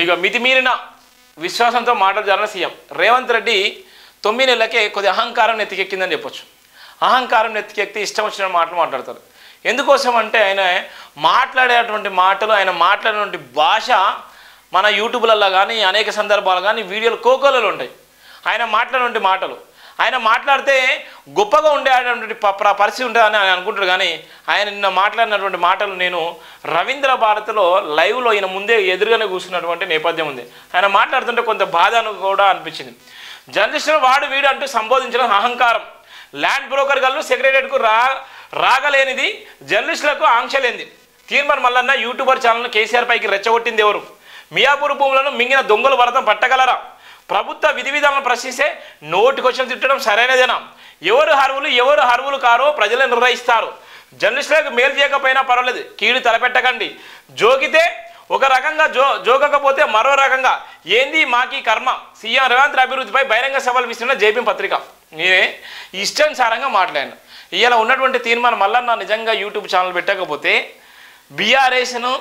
మీకు మితిమీరిన విశ్వాసంతో మాటలు జరిగిన సీఎం రేవంత్ రెడ్డి తొమ్మిది నెలలకే కొద్ది అహంకారం నెత్తికెక్కిందని చెప్పొచ్చు అహంకారం నెత్తికెక్కితే ఇష్టం వచ్చిన మాటలు మాట్లాడతారు ఎందుకోసం అంటే ఆయన మాట్లాడేటువంటి మాటలు ఆయన మాట్లాడేటువంటి భాష మన యూట్యూబ్లలో కానీ అనేక సందర్భాలు కానీ వీడియోలు కోకోలలో ఉంటాయి ఆయన మాట్లాడేటువంటి మాటలు ఆయన మాట్లాడితే గొప్పగా ఉండేటువంటి ప- ప్ర- పరిస్థితి ఉంటుందని ఆయన అనుకుంటాడు కానీ ఆయన నిన్న మాట్లాడినటువంటి మాటలు నేను రవీంద్ర భారతిలో లైవ్లో ఈయన ముందే ఎదురుగానే కూర్చున్నటువంటి నేపథ్యం ఉంది ఆయన మాట్లాడుతుంటే కొంత బాధ అని కూడా అనిపించింది జర్నలిస్టులు వాడు వీడు అంటూ సంబోధించడం అహంకారం ల్యాండ్ బ్రోకర్ గల్లు సెక్రటరియట్కు రా రాగలేనిది జర్నలిస్టులకు ఆంక్ష లేనిది తీర్మాన్ మల్లన్న యూట్యూబర్ ఛానల్ను కేసీఆర్ పైకి రెచ్చగొట్టింది ఎవరు మియాపూర్ భూములను మింగిన దొంగలు భరతం పట్టగలరా ప్రభుత్వ విధి విధానాలను ప్రశ్నిస్తే నోటికొచ్చిన తిట్టడం సరైనదేనా ఎవరు హరువులు ఎవరు హరువులు కారో ప్రజలే నిర్ణయిస్తారు జర్నలిస్టులకు మేలు చేయకపోయినా పర్వాలేదు కీడు తలపెట్టకండి జోకితే ఒక రకంగా జో జోకకపోతే మరో రకంగా ఏంది మాకి కర్మ సీఎం రేవంత్ రెడ్డి అభివృద్ధిపై బహిరంగ సవాల్ విస్తున్న జేపీ పత్రిక నేనే ఇష్టానుసారంగా మాట్లాడాను ఇవాళ ఉన్నటువంటి తీర్మానం మళ్ళా నా నిజంగా యూట్యూబ్ ఛానల్ పెట్టకపోతే బీఆర్ఎస్ను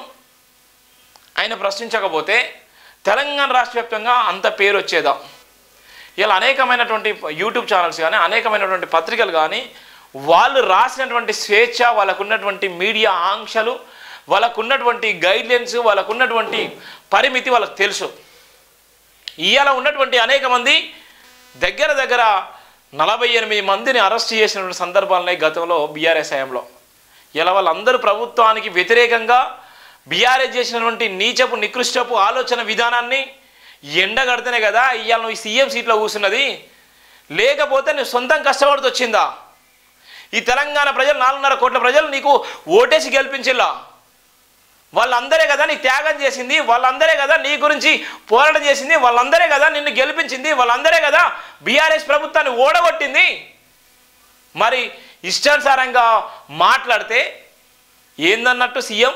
ఆయన ప్రశ్నించకపోతే తెలంగాణ రాష్ట్ర వ్యాప్తంగా అంత పేరు వచ్చేదా ఇలా అనేకమైనటువంటి యూట్యూబ్ ఛానల్స్ కానీ అనేకమైనటువంటి పత్రికలు కానీ వాళ్ళు రాసినటువంటి స్వేచ్ఛ వాళ్ళకున్నటువంటి మీడియా ఆంక్షలు వాళ్ళకున్నటువంటి గైడ్లైన్స్ వాళ్ళకున్నటువంటి పరిమితి వాళ్ళకి తెలుసు ఇవాళ ఉన్నటువంటి అనేక మంది దగ్గర దగ్గర నలభై ఎనిమిది మందిని అరెస్ట్ చేసినటువంటి సందర్భాలున్నాయి గతంలో బీఆర్ఎస్ హయాంలో ఇలా వాళ్ళందరూ ప్రభుత్వానికి వ్యతిరేకంగా బీఆర్ఎస్ చేసినటువంటి నీచపు నికృష్టపు ఆలోచన విధానాన్ని ఎండగడితేనే కదా ఇవాళ నువ్వు ఈ సీఎం సీట్లో కూర్చున్నది లేకపోతే నువ్వు సొంతం కష్టపడుతూ వచ్చిందా ఈ తెలంగాణ ప్రజలు నాలుగున్నర కోట్ల ప్రజలు నీకు ఓటేసి గెలిపించిల్లా వాళ్ళందరే కదా నీ త్యాగం చేసింది వాళ్ళందరే కదా నీ గురించి పోరాటం చేసింది వాళ్ళందరే కదా నిన్ను గెలిపించింది వాళ్ళందరే కదా బీఆర్ఎస్ ప్రభుత్వాన్ని ఓడగొట్టింది మరి ఇష్టానుసారంగా మాట్లాడితే ఏందన్నట్టు సీఎం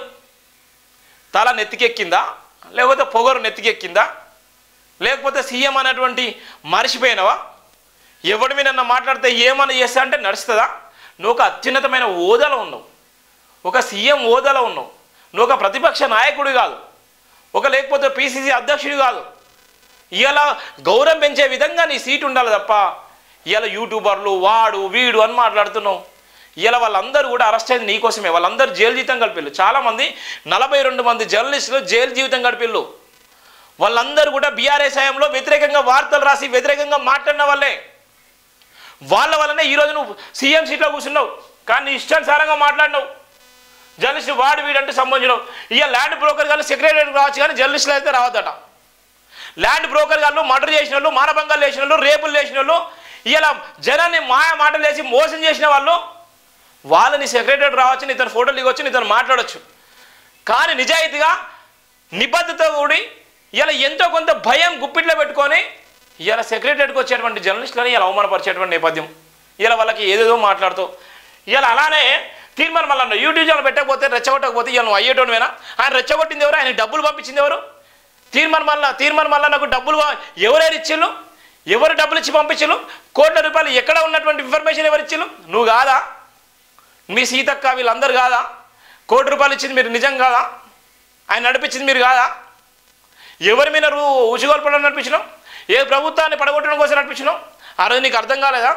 తల నెత్తికెక్కిందా లేకపోతే పొగరు నెత్తికెక్కిందా లేకపోతే సీఎం అనేటువంటి మర్చిపోయినవా ఎవడి మీద మాట్లాడితే ఏమన్నా చేస్తా అంటే నడుస్తుందా నువ్వు ఒక అత్యున్నతమైన హోదాలో ఉన్నావు ఒక సీఎం హోదాలో ఉన్నావు నువ్వు ఒక ప్రతిపక్ష నాయకుడు కాదు ఒక లేకపోతే పిసిసి అధ్యక్షుడు కాదు ఇవాళ గౌరవం పెంచే విధంగా నీ సీట్ ఉండాలి తప్ప ఇవాళ యూట్యూబర్లు వాడు వీడు అని మాట్లాడుతున్నావు ఇవాళ వాళ్ళందరూ కూడా అరెస్ట్ అయింది నీకోసమే వాళ్ళందరూ జైలు జీవితం గడిపిల్లు చాలామంది నలభై రెండు మంది జర్నలిస్టులు జైలు జీవితం గడిపిల్లు వాళ్ళందరూ కూడా బీఆర్ఎస్ హయాంలో వ్యతిరేకంగా వార్తలు రాసి వ్యతిరేకంగా మాట్లాడిన వాళ్ళే వాళ్ళ వల్లనే ఈరోజు నువ్వు సీఎం సీట్లో కూర్చున్నావు కానీ నీ ఇష్టానుసారంగా మాట్లాడినావు జర్నలిస్ట్ వాడు వీడంటూ సంబంధించినావు ఇక ల్యాండ్ బ్రోకర్ గారు సెక్రటరీ రావచ్చు కానీ జర్నలిస్టులు అయితే రావద్దట ల్యాండ్ బ్రోకర్ గారు మర్డర్ చేసిన వాళ్ళు మానభంగాలు చేసిన వాళ్ళు రేపులు చేసిన వాళ్ళు ఇలా జనాన్ని మాయ మాటలు వేసి మోసం చేసిన వాళ్ళు వాళ్ళని సెక్రటరీ రావచ్చు నీతో ఫోటోలు దిగొచ్చు నీతో మాట్లాడొచ్చు కానీ నిజాయితీగా నిబద్ధత కూడి ఇలా ఎంతో కొంత భయం గుప్పిట్లో పెట్టుకొని ఇలా సెక్రటరీకి వచ్చేటువంటి జర్నలిస్టులని ఇలా అవమానపరిచేటువంటి నేపథ్యం ఇలా వాళ్ళకి ఏదేదో మాట్లాడుతూ ఇలా అలానే తీర్మానం మళ్ళీ యూట్యూబ్ ఛానల్ పెట్టకపోతే రెచ్చగొట్టకపోతే ఇలా నువ్వు అయ్యేటోనివేనా ఆయన రెచ్చగొట్టింది ఎవరు ఆయన డబ్బులు పంపించింది ఎవరు తీర్మానం మళ్ళా తీర్మానం మళ్ళా నాకు డబ్బులు వా- ఎవరెవరు ఇచ్చిళ్ళు ఎవరు డబ్బులు ఇచ్చి పంపించిళ్ళు కోట్ల రూపాయలు ఎక్కడ ఉన్నటువంటి ఇన్ఫర్మేషన్ ఎవరు ఇచ్చిళ్ళు నువ్వు కాదా మీ సీతక్క వీళ్ళందరూ కాదా కోటి రూపాయలు ఇచ్చింది మీరు నిజం కాదా ఆయన నడిపించింది మీరు కాదా ఎవరి మీద నువ్వు ఉచిగొల్పడం నడిపించినావు ఏ ప్రభుత్వాన్ని పడగొట్టడం కోసం నడిపించినావు ఆ రోజు నీకు అర్థం కాలేదా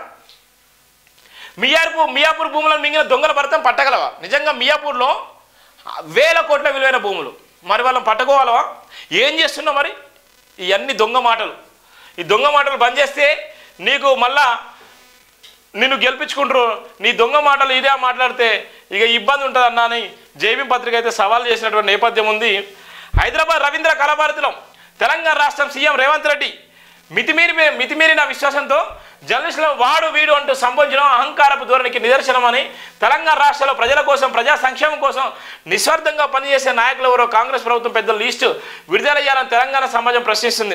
మియాపూర్ మియాపూర్ భూములను మింగిన దొంగల భరతం పట్టగలవా నిజంగా మియాపూర్లో వేల కోట్ల విలువైన భూములు మరి వాళ్ళని పట్టుకోవాలవా ఏం చేస్తున్నావు మరి ఇవన్నీ దొంగ మాటలు ఈ దొంగ మాటలు బంద్ చేస్తే నీకు మళ్ళా నిన్ను గెలిపించుకుంటారు నీ దొంగ మాటలు ఇదే మాట్లాడితే ఇక ఇబ్బంది ఉంటుంది అన్నా అని జైబీ పత్రిక అయితే సవాల్ చేసినటువంటి నేపథ్యం ఉంది హైదరాబాద్ రవీంద్ర కళాభారతిలో తెలంగాణ రాష్ట్రం సీఎం రేవంత్ రెడ్డి మితిమీరి మితిమీరిన విశ్వాసంతో జర్నలిస్టుల వాడు వీడు అంటూ సంబోధించడం అహంకారపు ధోరణికి నిదర్శనమని తెలంగాణ రాష్ట్రంలో ప్రజల కోసం ప్రజా సంక్షేమం కోసం నిస్వార్థంగా పనిచేసే నాయకులు ఎవరో కాంగ్రెస్ ప్రభుత్వం పెద్ద లిస్టు విడుదల చేయాలని తెలంగాణ సమాజం ప్రశ్నిస్తుంది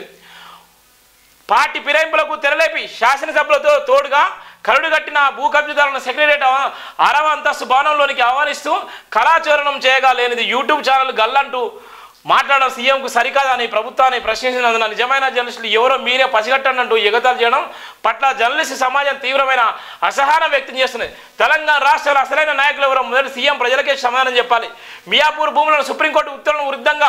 పార్టీ ఫిరాయింపులకు తెరలేపి శాసనసభలతో తోడుగా కరుడు కట్టిన భూ కబ్జాదారులను సెక్రటరియట్ అవ- అరవ అంతస్తు భవనంలోనికి ఆహ్వానిస్తూ కళాచోరణం చేయగా లేనిది యూట్యూబ్ ఛానల్ గల్లంటూ మాట్లాడడం సీఎంకు సరికాదని ప్రభుత్వాన్ని ప్రశ్నించినందున నిజమైన జర్నలిస్టులు ఎవరో మీరే పసిగట్టనంటూ ఎగతాలు చేయడం పట్ల జర్నలిస్ట్ సమాజం తీవ్రమైన అసహనం వ్యక్తం చేస్తుంది తెలంగాణ రాష్ట్రాల అసలైన నాయకులు ఎవరో మొదటి సీఎం ప్రజలకే సమాధానం చెప్పాలి మియాపూర్ భూములను సుప్రీంకోర్టు ఉత్తర్వులను విరుద్ధంగా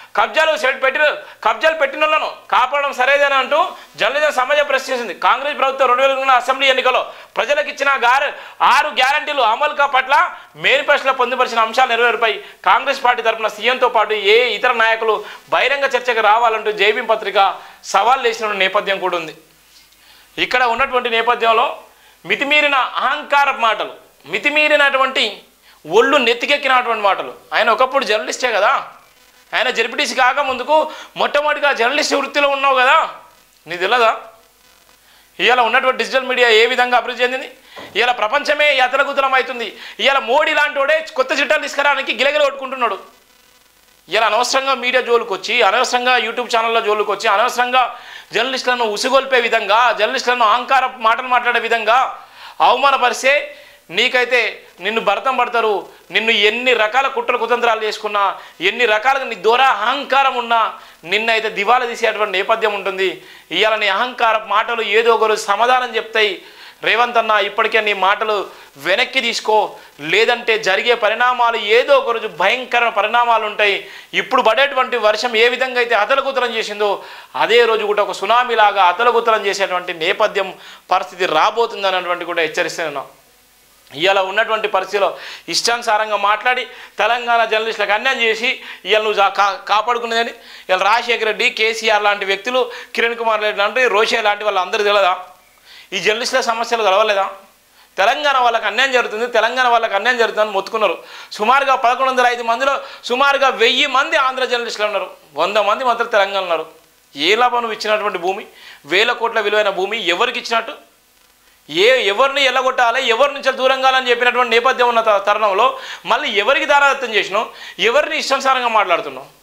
కబ్జాలు సెట్ పెట్టి కబ్జాలు పెట్టిన వాళ్ళను కాపాడడం సరేదని అంటూ జర్నలిజం సమాజం ప్రశ్నించింది కాంగ్రెస్ ప్రభుత్వం రెండు వేల ఇరవై అసెంబ్లీ ఎన్నికల్లో ప్రజలకు ఇచ్చిన గారు ఆరు గ్యారంటీలు అమలు పట్ల మేనిఫెస్టోలో పొందుపరిచిన అంశాలు నెరవేరుపై కాంగ్రెస్ పార్టీ తరఫున సీఎంతో పాటు ఏ ఇతర నాయకులు బహిరంగ చర్చకు రావాలంటూ జేబీ పత్రిక సవాల్ చేసిన నేపథ్యం కూడా ఉంది ఇక్కడ ఉన్నటువంటి నేపథ్యంలో మితిమీరిన అహంకార మాటలు మితిమీరినటువంటి ఒళ్ళు నెత్తికెక్కినటువంటి మాటలు ఆయన ఒకప్పుడు జర్నలిస్టే కదా ఆయన జెడ్పీటీసీ కాక ముందుకు మొట్టమొదటిగా జర్నలిస్ట్ వృత్తిలో ఉన్నావు కదా నీకు తెలియదా ఇవాళ ఉన్నటువంటి డిజిటల్ మీడియా ఏ విధంగా అభివృద్ధి చెందింది ఇవాళ ప్రపంచమే యతలగుతలం అవుతుంది ఇవాళ మోడీ లాంటి వాడే కొత్త చిట్టాలు తీసుకురావడానికి గిలగిల కొట్టుకుంటున్నాడు ఇలా అనవసరంగా మీడియా జోలికి వచ్చి అనవసరంగా యూట్యూబ్ ఛానల్లో జోలికి వచ్చి అనవసరంగా జర్నలిస్టులను ఉసిగొల్పే విధంగా జర్నలిస్టులను అహంకార మాటలు మాట్లాడే విధంగా అవమానపరిస్తే నీకైతే నిన్ను భరతం పడతారు నిన్ను ఎన్ని రకాల కుట్ర కుతంత్రాలు చేసుకున్నా ఎన్ని రకాలుగా నీ దూర అహంకారం ఉన్నా నిన్నైతే దివాలా తీసేటువంటి నేపథ్యం ఉంటుంది ఇవాళ నీ అహంకార మాటలు ఏదో ఒకరు సమాధానం చెప్తాయి రేవంత్ అన్న ఇప్పటికే నీ మాటలు వెనక్కి తీసుకో లేదంటే జరిగే పరిణామాలు ఏదో ఒక రోజు భయంకర పరిణామాలు ఉంటాయి ఇప్పుడు పడేటువంటి వర్షం ఏ విధంగా అయితే అతలకుతలం చేసిందో అదే రోజు కూడా ఒక సునామీలాగా అతలకుతలం చేసేటువంటి నేపథ్యం పరిస్థితి రాబోతుంది అన్నటువంటి కూడా హెచ్చరిస్తున్నాను ఇవాళ ఉన్నటువంటి పరిస్థితిలో ఇష్టానుసారంగా మాట్లాడి తెలంగాణ జర్నలిస్టులకు అన్యాయం చేసి ఇవాళ నువ్వు జా- కా కాపాడుకునేదని ఇవాళ రాజశేఖర రెడ్డి కేసీఆర్ లాంటి వ్యక్తులు కిరణ్ కుమార్ రెడ్డి లాంటి రోషే లాంటి వాళ్ళు అందరూ తెలియదా ఈ జర్నలిస్టుల సమస్యలు కలవలేదా తెలంగాణ వాళ్ళకి అన్యాయం జరుగుతుంది తెలంగాణ వాళ్ళకి అన్యాయం జరుగుతుందని మొత్తుకున్నారు సుమారుగా పదకొండు వందల ఐదు మందిలో సుమారుగా వెయ్యి మంది ఆంధ్ర జర్నలిస్టులు ఉన్నారు వంద మంది మాత్రం తెలంగాణ ఉన్నారు ఏ లాభం నువ్వు ఇచ్చినటువంటి భూమి వేల కోట్ల విలువైన భూమి ఎవరికి ఇచ్చినట్టు ఏ ఎవరిని ఎల్లగొట్టాలి ఎవరి నుంచి దూరం కాలని చెప్పినటువంటి నేపథ్యం ఉన్న త- తరుణంలో మళ్ళీ ఎవరికి దారాదత్తం చేసినావు ఎవరిని ఇష్టానుసారంగా మాట్లాడుతున్నావు